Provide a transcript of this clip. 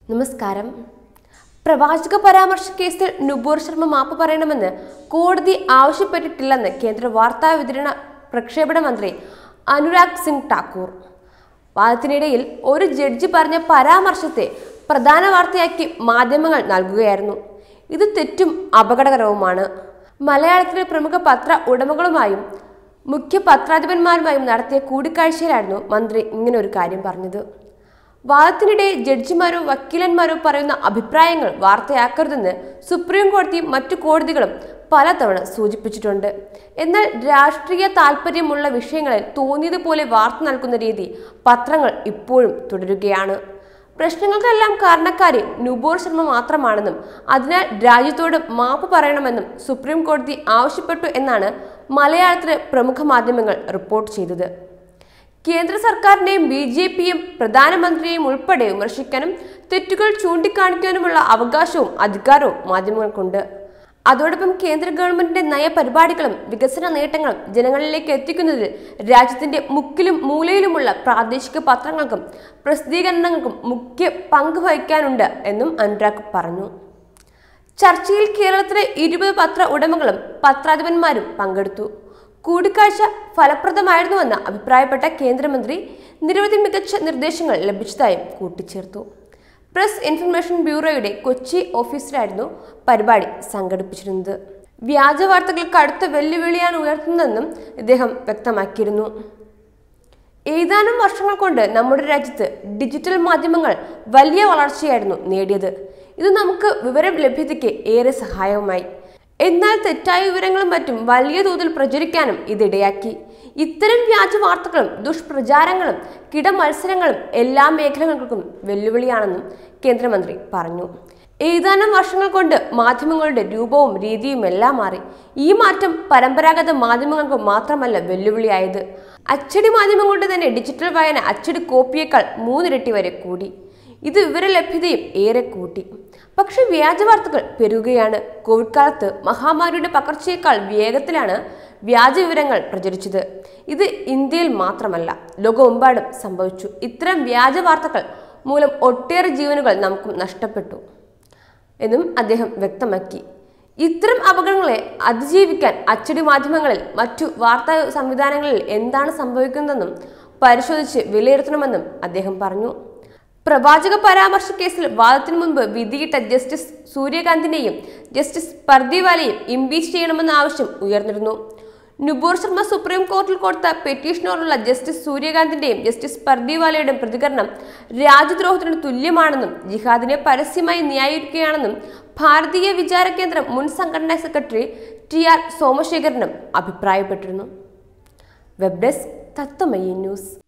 നമസ്കാരം പ്രവാചക പരാമർശ കേസിൽ നുപൂർ ശർമ്മ മാപ്പ് പറയണമെന്ന് കോടതി ആവശ്യപ്പെട്ടിട്ടില്ലെന്ന് കേന്ദ്ര വാർത്താ വിതരണ പ്രക്ഷേപണ മന്ത്രി അനുരാഗ് സിംഗ് ഠാക്കൂർ വാദത്തിനിടയിൽ ഒരു ജഡ്ജി പറഞ്ഞ പരാമർശത്തെ പ്രധാന വാർത്തയാക്കി മാധ്യമങ്ങൾ നൽകുകയായിരുന്നു ഇത് തെറ്റും അപകടകരവുമാണ് മലയാളത്തിലെ പ്രമുഖ പത്ര ഉടമകളുമായും മുഖ്യ പത്രാധിപന്മാരുമായും നടത്തിയ കൂടിക്കാഴ്ചയിലായിരുന്നു മന്ത്രി ഇങ്ങനെ ഒരു കാര്യം പറഞ്ഞത് വാദത്തിനിടെ ജഡ്ജിമാരോ വക്കീലന്മാരോ പറയുന്ന അഭിപ്രായങ്ങൾ വാർത്തയാക്കരുതെന്ന് സുപ്രീം കോടതിയും മറ്റു കോടതികളും പലതവണ സൂചിപ്പിച്ചിട്ടുണ്ട് എന്നാൽ രാഷ്ട്രീയ താല്പര്യമുള്ള വിഷയങ്ങളിൽ തോന്നിയതുപോലെ വാർത്ത നൽകുന്ന രീതി പത്രങ്ങൾ ഇപ്പോഴും തുടരുകയാണ് പ്രശ്നങ്ങൾക്കെല്ലാം കാരണക്കാരി നുബോർ ശർമ്മ മാത്രമാണെന്നും അതിനാൽ രാജ്യത്തോട് മാപ്പ് പറയണമെന്നും സുപ്രീം കോടതി ആവശ്യപ്പെട്ടു എന്നാണ് മലയാളത്തിലെ പ്രമുഖ മാധ്യമങ്ങൾ റിപ്പോർട്ട് ചെയ്തത് കേന്ദ്ര സർക്കാരിനെയും ബി ജെ പിയും പ്രധാനമന്ത്രിയെയും ഉൾപ്പെടെ വിമർശിക്കാനും തെറ്റുകൾ ചൂണ്ടിക്കാണിക്കാനുമുള്ള അവകാശവും അധികാരവും മാധ്യമങ്ങൾക്കുണ്ട് അതോടൊപ്പം കേന്ദ്ര ഗവൺമെന്റിന്റെ നയപരിപാടികളും വികസന നേട്ടങ്ങളും ജനങ്ങളിലേക്ക് എത്തിക്കുന്നതിൽ രാജ്യത്തിന്റെ മുക്കിലും മൂലയിലുമുള്ള പ്രാദേശിക പത്രങ്ങൾക്കും പ്രസിദ്ധീകരണങ്ങൾക്കും മുഖ്യ പങ്ക് വഹിക്കാനുണ്ട് എന്നും അനുരാഗ് പറഞ്ഞു ചർച്ചയിൽ കേരളത്തിലെ ഇരുപത് പത്ര ഉടമകളും പത്രാധിപന്മാരും പങ്കെടുത്തു കൂടിക്കാഴ്ച ഫലപ്രദമായിരുന്നുവെന്ന് അഭിപ്രായപ്പെട്ട കേന്ദ്രമന്ത്രി നിരവധി മികച്ച നിർദ്ദേശങ്ങൾ ലഭിച്ചതായും കൂട്ടിച്ചേർത്തു പ്രസ് ഇൻഫർമേഷൻ ബ്യൂറോയുടെ കൊച്ചി ഓഫീസിലായിരുന്നു പരിപാടി സംഘടിപ്പിച്ചിരുന്നത് വ്യാജ വാർത്തകൾ കടുത്ത വെല്ലുവിളിയാണ് ഉയർത്തുന്നതെന്നും ഇദ്ദേഹം വ്യക്തമാക്കിയിരുന്നു ഏതാനും വർഷങ്ങൾ കൊണ്ട് നമ്മുടെ രാജ്യത്ത് ഡിജിറ്റൽ മാധ്യമങ്ങൾ വലിയ വളർച്ചയായിരുന്നു നേടിയത് ഇത് നമുക്ക് വിവരം ലഭ്യതയ്ക്ക് ഏറെ സഹായവുമായി എന്നാൽ തെറ്റായ വിവരങ്ങളും മറ്റും വലിയ തോതിൽ പ്രചരിക്കാനും ഇതിടയാക്കി ഇത്തരം വ്യാജ വാർത്തകളും ദുഷ്പ്രചാരങ്ങളും കിടമത്സരങ്ങളും എല്ലാ മേഖലകൾക്കും വെല്ലുവിളിയാണെന്നും കേന്ദ്രമന്ത്രി പറഞ്ഞു ഏതാനും വർഷങ്ങൾ കൊണ്ട് മാധ്യമങ്ങളുടെ രൂപവും രീതിയും എല്ലാം മാറി ഈ മാറ്റം പരമ്പരാഗത മാധ്യമങ്ങൾക്ക് മാത്രമല്ല വെല്ലുവിളിയായത് അച്ചടി മാധ്യമങ്ങളുടെ തന്നെ ഡിജിറ്റൽ വായന അച്ചടി കോപ്പിയേക്കാൾ മൂന്നിരട്ടി വരെ കൂടി ഇത് വിവര ലഭ്യതയും ഏറെ കൂട്ടി പക്ഷെ വ്യാജ വാർത്തകൾ പെരുകുകയാണ് കോവിഡ് കാലത്ത് മഹാമാരിയുടെ പകർച്ചയേക്കാൾ വേഗത്തിലാണ് വ്യാജ വിവരങ്ങൾ പ്രചരിച്ചത് ഇത് ഇന്ത്യയിൽ മാത്രമല്ല ലോകമെമ്പാടും സംഭവിച്ചു ഇത്തരം വ്യാജ വാർത്തകൾ മൂലം ഒട്ടേറെ ജീവനുകൾ നമുക്കും നഷ്ടപ്പെട്ടു എന്നും അദ്ദേഹം വ്യക്തമാക്കി ഇത്തരം അപകടങ്ങളെ അതിജീവിക്കാൻ അച്ചടി മാധ്യമങ്ങളിൽ മറ്റു വാർത്താ സംവിധാനങ്ങളിൽ എന്താണ് സംഭവിക്കുന്നതെന്നും പരിശോധിച്ച് വിലയിരുത്തണമെന്നും അദ്ദേഹം പറഞ്ഞു പ്രവാചക പരാമർശ കേസിൽ വാദത്തിനു മുൻപ് വിധിയിട്ട ജസ്റ്റിസ് സൂര്യകാന്തിനെയും ജസ്റ്റിസ് പർദിവാലയും ഇംപീച്ച് ചെയ്യണമെന്ന ആവശ്യം ഉയർന്നിരുന്നു നുബൂർ ശർമ്മ സുപ്രീം കോടതിയിൽ കൊടുത്ത പെറ്റീഷനോടുള്ള ജസ്റ്റിസ് സൂര്യകാന്തിന്റെയും ജസ്റ്റിസ് പർദിവാലയുടെയും പ്രതികരണം രാജ്യദ്രോഹത്തിന് തുല്യമാണെന്നും ജിഹാദിനെ പരസ്യമായി ന്യായീകരിക്കുകയാണെന്നും ഭാരതീയ വിചാര കേന്ദ്രം മുൻ സംഘടനാ സെക്രട്ടറി ടി ആർ സോമശേഖരനും അഭിപ്രായപ്പെട്ടിരുന്നു വെബ് ഡെസ്ക് തത്വമയി ന്യൂസ്